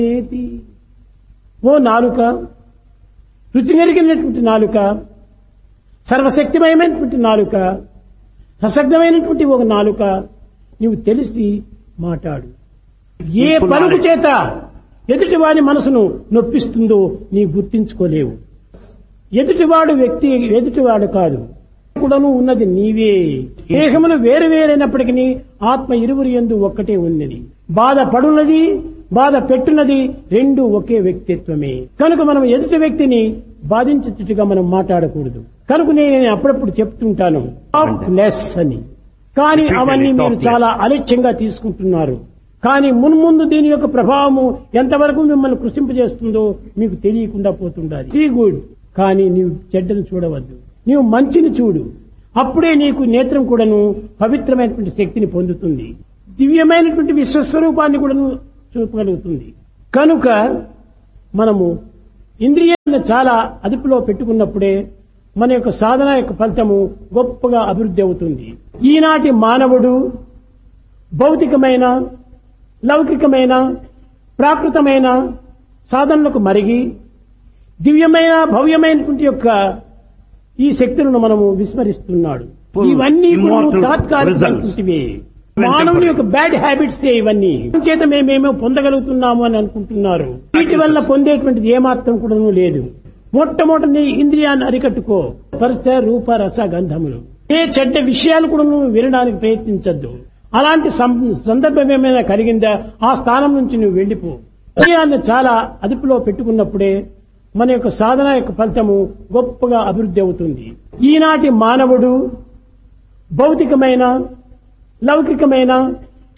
ఏది ఓ నాలుక రుచి నెరిగినటువంటి నాలుక సర్వశక్తిమయమైనటువంటి నాలుక సశక్తమైనటువంటి ఒక నాలుక నీవు తెలిసి మాట్లాడు ఏ People పలుకు knowledge. చేత ఎదుటివాడి మనసును నొప్పిస్తుందో నీ గుర్తించుకోలేవు ఎదుటివాడు వ్యక్తి ఎదుటివాడు కాదు కూడాను ఉన్నది నీవే దేహములు వేరు వేరైనప్పటికీ ఆత్మ ఇరువురి ఎందు ఒక్కటే ఉన్నది బాధ పడున్నది బాధ పెట్టున్నది రెండు ఒకే వ్యక్తిత్వమే కనుక మనం ఎదుటి వ్యక్తిని బాధించేట్టుగా మనం మాట్లాడకూడదు కనుక నేను అప్పుడప్పుడు చెప్తుంటాను లెస్ అని కానీ Repeatedly అవన్నీ మీరు talk less. చాలా అలక్ష్యంగా తీసుకుంటున్నారు కానీ మున్ముందు దీని యొక్క ప్రభావము ఎంతవరకు మిమ్మల్ని కృషింపజేస్తుందో మీకు తెలియకుండా పోతుండాలి సీ గుడ్ కానీ నీవు చెడ్డను చూడవద్దు నీవు మంచిని చూడు అప్పుడే నీకు నేత్రం కూడాను పవిత్రమైనటువంటి శక్తిని పొందుతుంది దివ్యమైనటువంటి విశ్వస్వరూపాన్ని కూడాను చూపగలుగుతుంది కనుక మనము ఇంద్రియాలను చాలా అదుపులో పెట్టుకున్నప్పుడే మన యొక్క సాధన యొక్క ఫలితము గొప్పగా అభివృద్ధి అవుతుంది ఈనాటి మానవుడు భౌతికమైన లౌకికమైన ప్రాకృతమైన సాధనలకు మరిగి దివ్యమైన భవ్యమైనటువంటి యొక్క ఈ శక్తులను మనము విస్మరిస్తున్నాడు Full ఇవన్నీ కూడా immortal తాత్కాలికమైనటువంటివి మానవుని యొక్క బ్యాడ్ హ్యాబిట్స్ ఇవన్నీ చేత మేమేమో పొందగలుగుతున్నాము అని అనుకుంటున్నారు వీటి వల్ల పొందేటువంటిది ఏమాత్రం కూడా లేదు మొట్టమొదటి ఇంద్రియాన్ని అరికట్టుకో స్పర్శ రూప రస గంధములు ఏ చెడ్డ విషయాలు కూడా నువ్వు వినడానికి ప్రయత్నించద్దు అలాంటి సం- సందర్భం ఏమైనా కలిగిందా ఆ స్థానం నుంచి నువ్వు వెళ్ళిపో ఇంద్రియాన్ని చాలా అదుపులో పెట్టుకున్నప్పుడే మన యొక్క సాధన యొక్క ఫలితము గొప్పగా అభివృద్ధి అవుతుంది ఈనాటి మానవుడు భౌతికమైన లౌకికమైన